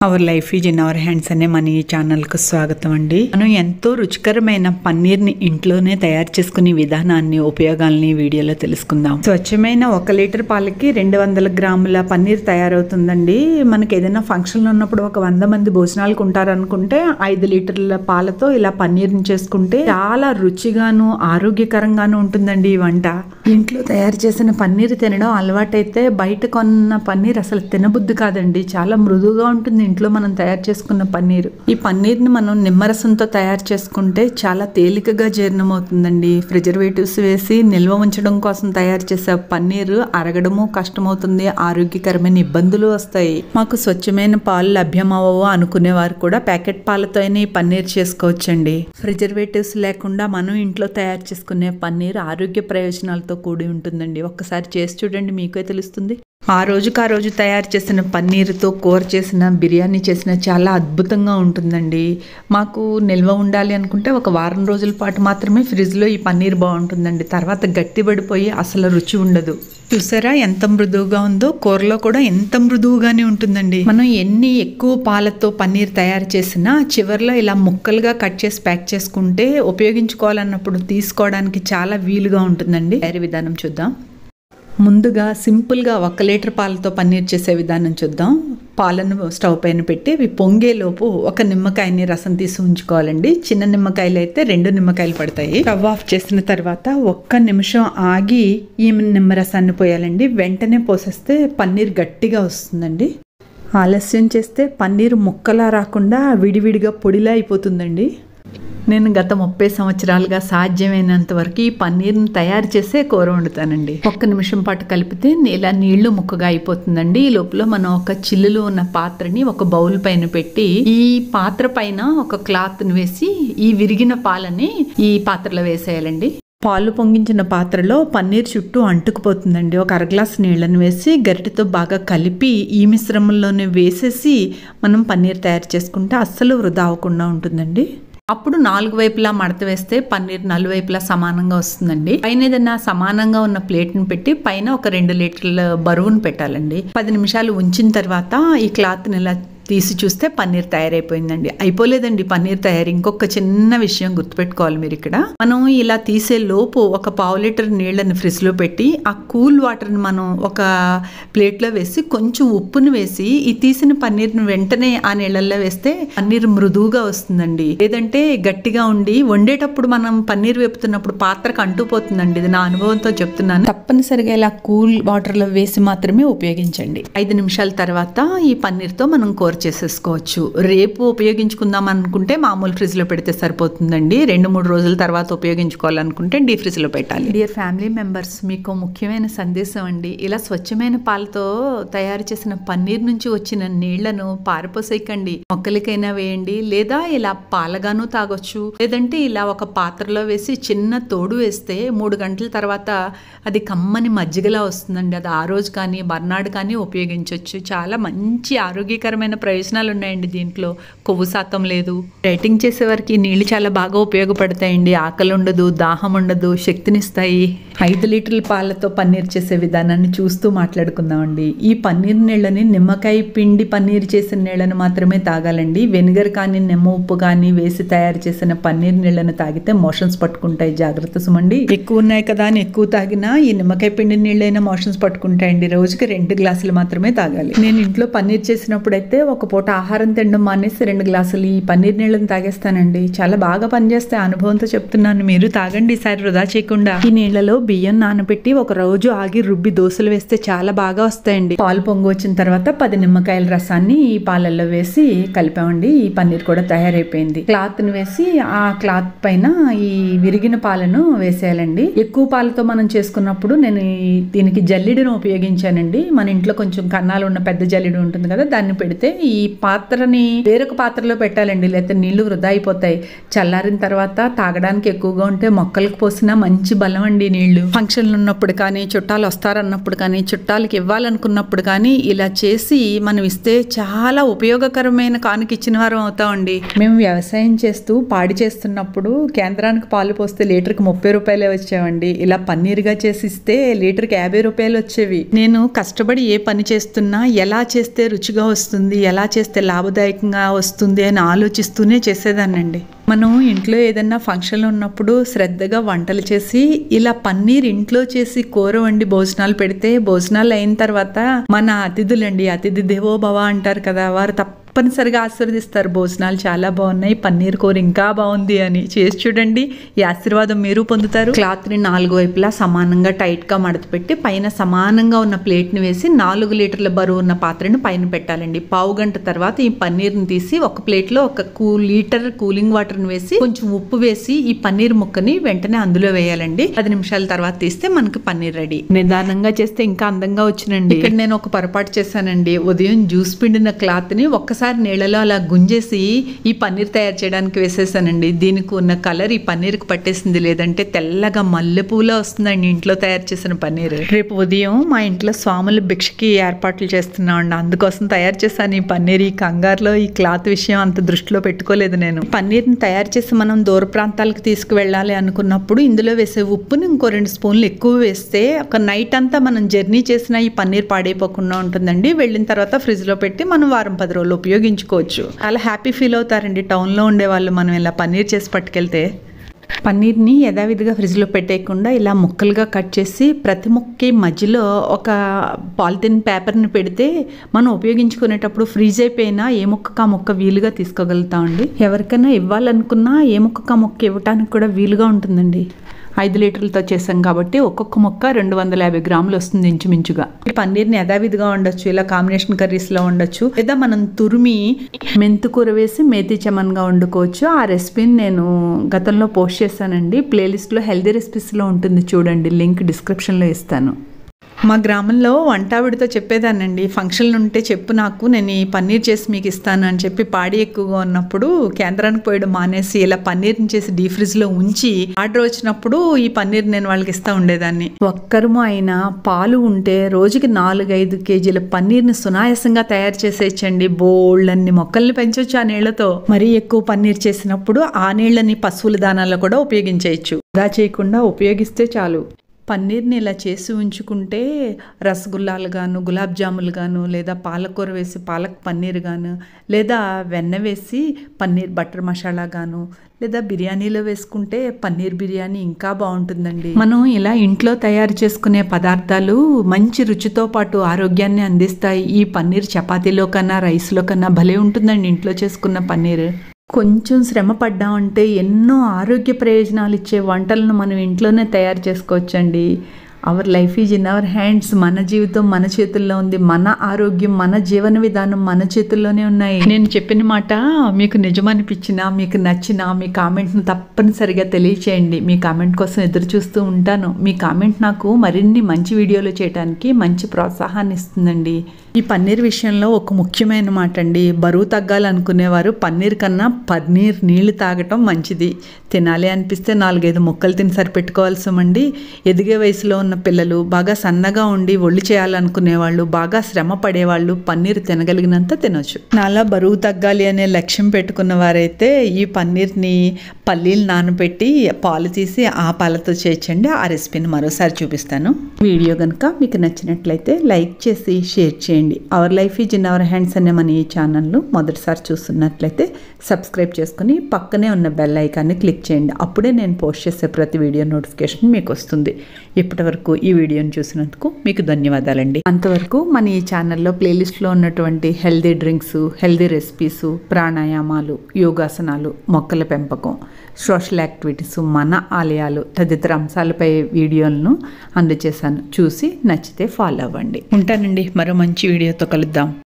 hour life is in our hands అనే మన ఈ ఛానల్కు స్వాగతం అండి మనం ఎంతో రుచికరమైన పన్నీర్ని ఇంట్లోనే తయారు చేసుకునే విధానాన్ని ఉపయోగాల్ని ఈ వీడియోలో తెలుసుకుందాం స్వచ్ఛమైన ఒక లీటర్ పాలకి రెండు వందల గ్రాముల పన్నీర్ తయారవుతుందండి మనకి ఏదైనా ఫంక్షన్ ఉన్నప్పుడు ఒక వంద మంది భోజనాలకు ఉంటారనుకుంటే ఐదు లీటర్ల పాలతో ఇలా పన్నీర్ని చేసుకుంటే చాలా రుచిగాను ఆరోగ్యకరంగాను ఉంటుందండి ఈ వంట ఇంట్లో తయారు చేసిన పన్నీర్ తినడం అలవాటైతే బయట కొన్న పన్నీర్ అసలు తినబుద్ధి కాదండి చాలా మృదువుగా ఉంటుంది ఇంట్లో మనం తయారు చేసుకున్న పన్నీర్ ఈ పన్నీర్ని మనం నిమ్మరసంతో తయారు చేసుకుంటే చాలా తేలికగా జీర్ణమవుతుందండి ప్రిజర్వేటివ్స్ వేసి నిల్వ ఉంచడం కోసం తయారు చేసే పన్నీర్ అరగడము కష్టమవుతుంది ఆరోగ్యకరమైన ఇబ్బందులు వస్తాయి మాకు స్వచ్ఛమైన పాలు లభ్యమవ్వవు అనుకునేవారు కూడా ప్యాకెట్ పాలతోనే ఈ పన్నీర్ చేసుకోవచ్చండి ప్రిజర్వేటివ్స్ లేకుండా మనం ఇంట్లో తయారు చేసుకునే పన్నీర్ ఆరోగ్య ప్రయోజనాలతో కూడి ఉంటుందండి ఒక్కసారి చేసి చూడండి మీకే తెలుస్తుంది ఆ రోజుకి ఆ రోజు తయారు చేసిన పన్నీరుతో కూర చేసిన బిర్యానీ చేసిన చాలా అద్భుతంగా ఉంటుందండి మాకు నిల్వ ఉండాలి అనుకుంటే ఒక వారం రోజుల పాటు మాత్రమే ఫ్రిడ్జ్లో ఈ పన్నీర్ బాగుంటుందండి తర్వాత గట్టిపడిపోయి అసలు రుచి ఉండదు చూసారా ఎంత మృదువుగా ఉందో కూరలో కూడా ఎంత మృదువుగానే ఉంటుందండి మనం ఎన్ని ఎక్కువ పాలతో పన్నీర్ తయారు చేసినా చివర్లో ఇలా ముక్కలుగా కట్ చేసి ప్యాక్ చేసుకుంటే ఉపయోగించుకోవాలన్నప్పుడు తీసుకోవడానికి చాలా వీలుగా ఉంటుందండి తయారీ విధానం చూద్దాం ముందుగా సింపుల్గా ఒక లీటర్ పాలతో పన్నీర్ చేసే విధానం చూద్దాం పాలను స్టవ్ పైన పెట్టి అవి పొంగేలోపు ఒక నిమ్మకాయని రసం తీసి ఉంచుకోవాలండి చిన్న నిమ్మకాయలు అయితే రెండు నిమ్మకాయలు పడతాయి స్టవ్ ఆఫ్ చేసిన తర్వాత ఒక్క నిమిషం ఆగి ఈ నిమ్మరసాన్ని పోయాలండి వెంటనే పోసేస్తే పన్నీర్ గట్టిగా వస్తుందండి ఆలస్యం చేస్తే పన్నీర్ ముక్కలా రాకుండా విడివిడిగా పొడిలా అయిపోతుందండి నేను గత ముప్పై సంవత్సరాలుగా సాధ్యమైనంత వరకు ఈ పన్నీర్ని తయారు చేసే కూర వండుతానండి ఒక్క నిమిషం పాటు కలిపితే ఇలా నీళ్లు ముక్కగా అయిపోతుందండి ఈ లోపల మనం ఒక చిల్లులో ఉన్న పాత్రని ఒక బౌల్ పైన పెట్టి ఈ పాత్ర పైన ఒక క్లాత్ని వేసి ఈ విరిగిన పాలని ఈ పాత్రలో వేసేయాలండి పాలు పొంగించిన పాత్రలో పన్నీర్ చుట్టూ అంటుకుపోతుందండి ఒక అర గ్లాస్ నీళ్ళని వేసి గరిటెతో బాగా కలిపి ఈ మిశ్రమంలోనే వేసేసి మనం పన్నీర్ తయారు చేసుకుంటే అస్సలు వృధా అవ్వకుండా ఉంటుందండి అప్పుడు నాలుగు వైపులా మడత వేస్తే పన్నీర్ నలువైపులా సమానంగా వస్తుందండి పైన ఏదైనా సమానంగా ఉన్న ప్లేట్ని పెట్టి పైన ఒక రెండు లీటర్ల బరువును పెట్టాలండి పది నిమిషాలు ఉంచిన తర్వాత ఈ క్లాత్ని ఇలా తీసి చూస్తే పన్నీర్ తయారైపోయిందండి అయిపోలేదండి పన్నీర్ తయారు ఇంకొక చిన్న విషయం గుర్తుపెట్టుకోవాలి మీరు ఇక్కడ మనం ఇలా తీసే లోపు ఒక పావు లీటర్ నీళ్ళని ఫ్రిడ్జ్లో పెట్టి ఆ కూల్ వాటర్ని మనం ఒక ప్లేట్లో వేసి కొంచెం ఉప్పుని వేసి ఈ తీసిన పన్నీర్ని వెంటనే ఆ నీళ్ళల్లో వేస్తే పన్నీర్ మృదువుగా వస్తుందండి లేదంటే గట్టిగా ఉండి వండేటప్పుడు మనం పన్నీర్ వేపుతున్నప్పుడు పాత్రకు అంటుపోతుందండి ఇది నా అనుభవంతో చెప్తున్నాను తప్పనిసరిగా ఇలా కూల్ వాటర్లో వేసి మాత్రమే ఉపయోగించండి ఐదు నిమిషాల తర్వాత ఈ పన్నీర్తో మనం కూర చేసేసుకోవచ్చు రేపు ఉపయోగించుకుందాం అనుకుంటే మామూలు ఫ్రిడ్జ్లో పెడితే సరిపోతుందండి రెండు మూడు రోజుల తర్వాత ఉపయోగించుకోవాలనుకుంటే డీ ఫ్రిడ్జ్లో పెట్టాలి డియర్ ఫ్యామిలీ మెంబర్స్ మీకు ముఖ్యమైన సందేశం అండి ఇలా స్వచ్ఛమైన పాలతో తయారు చేసిన పన్నీర్ నుంచి వచ్చిన నీళ్లను పారిపోసేయకండి మొక్కలకైనా వేయండి లేదా ఇలా పాలగాను తాగొచ్చు లేదంటే ఇలా ఒక పాత్రలో వేసి చిన్న తోడు వేస్తే మూడు గంటల తర్వాత అది కమ్మని మజ్జిగలా వస్తుందండి అది ఆ రోజు కానీ బర్నాడు కానీ ఉపయోగించవచ్చు చాలా మంచి ఆరోగ్యకరమైన ప్రయోజనాలు ఉన్నాయండి దీంట్లో కొవ్వు శాతం లేదు డైటింగ్ చేసే వారికి నీళ్లు చాలా బాగా ఉపయోగపడతాయండి ఆకలి ఉండదు దాహం ఉండదు శక్తినిస్తాయి ఐదు లీటర్ల పాలతో పన్నీర్ చేసే విధానాన్ని చూస్తూ మాట్లాడుకుందామండి ఈ పన్నీర్ నీళ్ళని నిమ్మకాయ పిండి పన్నీర్ చేసిన నీళ్ళని మాత్రమే తాగాలండి వెనిగర్ కానీ నిమ్మ ఉప్పు కానీ వేసి తయారు చేసిన పన్నీర్ నీళ్ళని తాగితే మోషన్స్ పట్టుకుంటాయి జాగ్రత్త సుమండి ఎక్కువ ఉన్నాయి కదా అని ఎక్కువ తాగినా ఈ నిమ్మకాయ పిండి నీళ్ళైనా మోషన్స్ పట్టుకుంటాయండి రోజుకి రెండు గ్లాసులు మాత్రమే తాగాలి నేను ఇంట్లో పన్నీర్ చేసినప్పుడైతే ఒక పూట ఆహారం తినడం మానేసి రెండు గ్లాసులు ఈ పన్నీర్ నీళ్ళని తాగేస్తానండి చాలా బాగా పనిచేస్తాయి అనుభవంతో చెప్తున్నాను మీరు తాగండి ఈసారి వృధా చేయకుండా ఈ నీళ్ళలో బియ్యం నానబెట్టి ఒక రోజు ఆగి రుబ్బి దోశలు వేస్తే చాలా బాగా వస్తాయండి పాలు పొంగు వచ్చిన తర్వాత పది నిమ్మకాయల రసాన్ని ఈ పాలల్లో వేసి కలిపామండి ఈ పన్నీర్ కూడా తయారైపోయింది క్లాత్ ని వేసి ఆ క్లాత్ పైన ఈ విరిగిన పాలను వేసేయాలండి ఎక్కువ పాలతో మనం చేసుకున్నప్పుడు నేను ఈ- దీనికి జల్లెడను ఉపయోగించానండి మన ఇంట్లో కొంచెం కన్నాలు ఉన్న పెద్ద జల్లెడు ఉంటుంది కదా దాన్ని పెడితే ఈ పాత్రని వేరొక పాత్రలో పెట్టాలండి లేకపోతే నీళ్లు వృధా అయిపోతాయి చల్లారిన తర్వాత తాగడానికి ఎక్కువగా ఉంటే మొక్కలకు పోసినా మంచి బలం అండి నీళ్లు ఫంక్షన్లు ఉన్నప్పుడు కానీ చుట్టాలు వస్తారన్నప్పుడు కానీ చుట్టాలకి ఇవ్వాలనుకున్నప్పుడు కానీ ఇలా చేసి మనం ఇస్తే చాలా ఉపయోగకరమైన కానుక ఇచ్చిన వారం అవుతామండి మేము వ్యవసాయం చేస్తూ పాడి చేస్తున్నప్పుడు కేంద్రానికి పాలు పోస్తే లీటర్కి ముప్పై రూపాయలే వచ్చేవండి ఇలా పన్నీర్గా చేసి ఇస్తే లీటర్కి యాభై రూపాయలు వచ్చేవి నేను కష్టపడి ఏ పని చేస్తున్నా ఎలా చేస్తే రుచిగా వస్తుంది ఎలా చేస్తే లాభదాయకంగా వస్తుంది అని ఆలోచిస్తూనే చేసేదానండి మనం ఇంట్లో ఏదైనా ఫంక్షన్ ఉన్నప్పుడు శ్రద్ధగా వంటలు చేసి ఇలా పన్నీర్ ఇంట్లో చేసి కూర వండి భోజనాలు పెడితే భోజనాలు అయిన తర్వాత మన అతిథులండి అతిథి దేవో భవ అంటారు కదా వారు తప్పనిసరిగా ఆశీర్వదిస్తారు భోజనాలు చాలా బాగున్నాయి పన్నీర్ కూర ఇంకా బాగుంది అని చేసి చూడండి ఈ ఆశీర్వాదం మీరు పొందుతారు క్లాత్ ని నాలుగు వైపులా సమానంగా టైట్ గా మడత పెట్టి పైన సమానంగా ఉన్న ప్లేట్ ని వేసి నాలుగు లీటర్ల బరువు ఉన్న పాత్రని పైన పెట్టాలండి పావు గంట తర్వాత ఈ పన్నీర్ ని తీసి ఒక ప్లేట్ లో ఒక కూ లీటర్ కూలింగ్ వాటర్ ని వేసి కొంచెం ఉప్పు వేసి ఈ పన్నీర్ ముక్కని వెంటనే అందులో వేయాలండి పది నిమిషాల తర్వాత తీస్తే మనకి పన్నీర్ రెడీ నిదానంగా చేస్తే ఇంకా అందంగా వచ్చినండి ఇక్కడ నేను ఒక పొరపాటు చేశానండి ఉదయం జ్యూస్ పిండిన క్లాత్ ని ఒక్కసారి నీళ్ళలో అలా గుంజేసి ఈ పన్నీర్ తయారు చేయడానికి వేసేసానండి దీనికి ఉన్న కలర్ ఈ పన్నీర్కి పట్టేసింది లేదంటే తెల్లగా మల్లెపూలా వస్తుందండి ఇంట్లో తయారు చేసిన పన్నీర్ రేపు ఉదయం మా ఇంట్లో స్వాములు భిక్షకి ఏర్పాట్లు చేస్తున్నామండి అందుకోసం తయారు చేశాను ఈ పన్నీర్ ఈ కంగారులో ఈ క్లాత్ విషయం అంత దృష్టిలో పెట్టుకోలేదు నేను పన్నీర్ని తయారు చేసి మనం దూర ప్రాంతాలకు తీసుకువెళ్ళాలి అనుకున్నప్పుడు ఇందులో వేసే ఉప్పుని ఇంకో రెండు స్పూన్లు ఎక్కువ వేస్తే ఒక నైట్ అంతా మనం జర్నీ చేసిన ఈ పన్నీర్ పాడైపోకుండా ఉంటుందండి వెళ్ళిన తర్వాత ఫ్రిడ్జ్ లో పెట్టి మనం వారం పది రోజులు ఉపయోగించుకోవచ్చు చాలా హ్యాపీ ఫీల్ అవుతారండి టౌన్లో ఉండే వాళ్ళు మనం ఇలా పన్నీర్ చేసి పట్టుకెళ్తే పన్నీర్ని యథావిధిగా ఫ్రిడ్జ్లో పెట్టేయకుండా ఇలా ముక్కలుగా కట్ చేసి ప్రతి ముక్కకి మధ్యలో ఒక పాలిథిన్ పేపర్ని పెడితే మనం ఉపయోగించుకునేటప్పుడు ఫ్రీజ్ అయిపోయినా ఏ ముక్కకు ఆ ముక్క వీలుగా తీసుకోగలుగుతామండి ఎవరికైనా ఇవ్వాలనుకున్నా ఏ ముక్కకు ఆ ముక్క ఇవ్వటానికి కూడా వీలుగా ఉంటుందండి ఐదు లీటర్లతో చేసాం కాబట్టి ఒక్కొక్క ముక్క రెండు వందల యాభై గ్రాములు వస్తుంది ఇంచుమించుగా ఈ పన్నీర్ని యథావిధిగా ఉండొచ్చు ఇలా కాంబినేషన్ కర్రీస్లో ఉండొచ్చు లేదా మనం తురిమి మెంతు కూర వేసి మేతి చమన్గా వండుకోవచ్చు ఆ రెసిపీని నేను గతంలో పోస్ట్ చేశానండి ప్లేలిస్ట్లో హెల్దీ రెసిపీస్లో ఉంటుంది చూడండి లింక్ డిస్క్రిప్షన్లో ఇస్తాను మా గ్రామంలో వంటావిడితో చెప్పేదానండి ఫంక్షన్లు ఉంటే చెప్పు నాకు నేను ఈ పన్నీర్ చేసి మీకు ఇస్తాను అని చెప్పి పాడి ఎక్కువగా ఉన్నప్పుడు కేంద్రానికి పోయడం మానేసి ఇలా పన్నీర్ని చేసి డీ ఫ్రిడ్జ్లో ఉంచి ఆర్డర్ వచ్చినప్పుడు ఈ పన్నీర్ నేను వాళ్ళకి ఇస్తా ఉండేదాన్ని ఒక్కరము అయినా పాలు ఉంటే రోజుకి నాలుగైదు కేజీల పన్నీర్ని సునాయాసంగా తయారు చేసేయచ్చండి బోల్డ్ అన్ని మొక్కల్ని పెంచవచ్చు ఆ నీళ్లతో మరీ ఎక్కువ పన్నీర్ చేసినప్పుడు ఆ నీళ్ళని పశువుల దానాల్లో కూడా ఉపయోగించేయచ్చు వృధా చేయకుండా ఉపయోగిస్తే చాలు పన్నీర్ని ఇలా చేసి ఉంచుకుంటే రసగుల్లాలు గాను గులాబ్ జాములు గాను లేదా పాలకూర వేసి పాలక్ పన్నీర్ గాను లేదా వెన్న వేసి పన్నీర్ బటర్ మసాలా గాను లేదా బిర్యానీలో వేసుకుంటే పన్నీర్ బిర్యానీ ఇంకా బాగుంటుందండి మనం ఇలా ఇంట్లో తయారు చేసుకునే పదార్థాలు మంచి రుచితో పాటు ఆరోగ్యాన్ని అందిస్తాయి ఈ పన్నీర్ చపాతీలో కన్నా రైస్లో కన్నా భలే ఉంటుందండి ఇంట్లో చేసుకున్న పన్నీర్ కొంచెం శ్రమ పడ్డామంటే ఎన్నో ఆరోగ్య ప్రయోజనాలు ఇచ్చే వంటలను మనం ఇంట్లోనే తయారు చేసుకోవచ్చండి our life is in our hands మన జీవితం మన చేతుల్లో ఉంది మన ఆరోగ్యం మన జీవన విధానం మన చేతుల్లోనే ఉన్నాయి నేను చెప్పిన మాట మీకు నిజమనిపించినా మీకు నచ్చినా మీ కామెంట్ను తప్పనిసరిగా తెలియచేయండి మీ కామెంట్ కోసం ఎదురు చూస్తూ ఉంటాను మీ కామెంట్ నాకు మరిన్ని మంచి వీడియోలు చేయడానికి మంచి ప్రోత్సాహాన్ని ఇస్తుందండి ఈ పన్నీర్ విషయంలో ఒక ముఖ్యమైన మాట అండి బరువు తగ్గాలనుకునేవారు పన్నీర్ కన్నా పన్నీర్ నీళ్లు తాగటం మంచిది తినాలి అనిపిస్తే నాలుగైదు ముక్కలు తిని సరిపెట్టుకోవాల్సమండి ఎదిగే వయసులో ఉన్న పిల్లలు బాగా సన్నగా ఉండి ఒళ్ళు చేయాలనుకునే వాళ్ళు బాగా శ్రమ పడేవాళ్ళు పన్నీర్ తినగలిగినంత తినొచ్చు నాలా బరువు తగ్గాలి అనే లక్ష్యం పెట్టుకున్న వారైతే ఈ పన్నీర్ని పల్లీలు నానబెట్టి పాలు తీసి ఆ పాలతో చేయొచ్చండి ఆ రెసిపీని మరోసారి చూపిస్తాను వీడియో కనుక మీకు నచ్చినట్లయితే లైక్ చేసి షేర్ చేయండి our life is in our hands అనే మన ఈ ఛానల్ను మొదటిసారి చూస్తున్నట్లయితే సబ్స్క్రైబ్ చేసుకుని పక్కనే ఉన్న బెల్ ఐకాన్ని క్లిక్ చేయండి అప్పుడే నేను పోస్ట్ చేసే ప్రతి వీడియో నోటిఫికేషన్ మీకు వస్తుంది ఇప్పటి వరకు ఈ వీడియోని చూసినందుకు మీకు ధన్యవాదాలండి అంతవరకు మన ఈ ఛానల్లో ప్లేలిస్ట్లో ఉన్నటువంటి హెల్దీ డ్రింక్స్ హెల్దీ రెసిపీస్ ప్రాణాయామాలు యోగాసనాలు మొక్కల పెంపకం సోషల్ యాక్టివిటీస్ మన ఆలయాలు తదితర అంశాలపై వీడియోలను అందజేశాను చూసి నచ్చితే ఫాలో అవ్వండి ఉంటానండి మరో మంచి వీడియోతో కలుద్దాం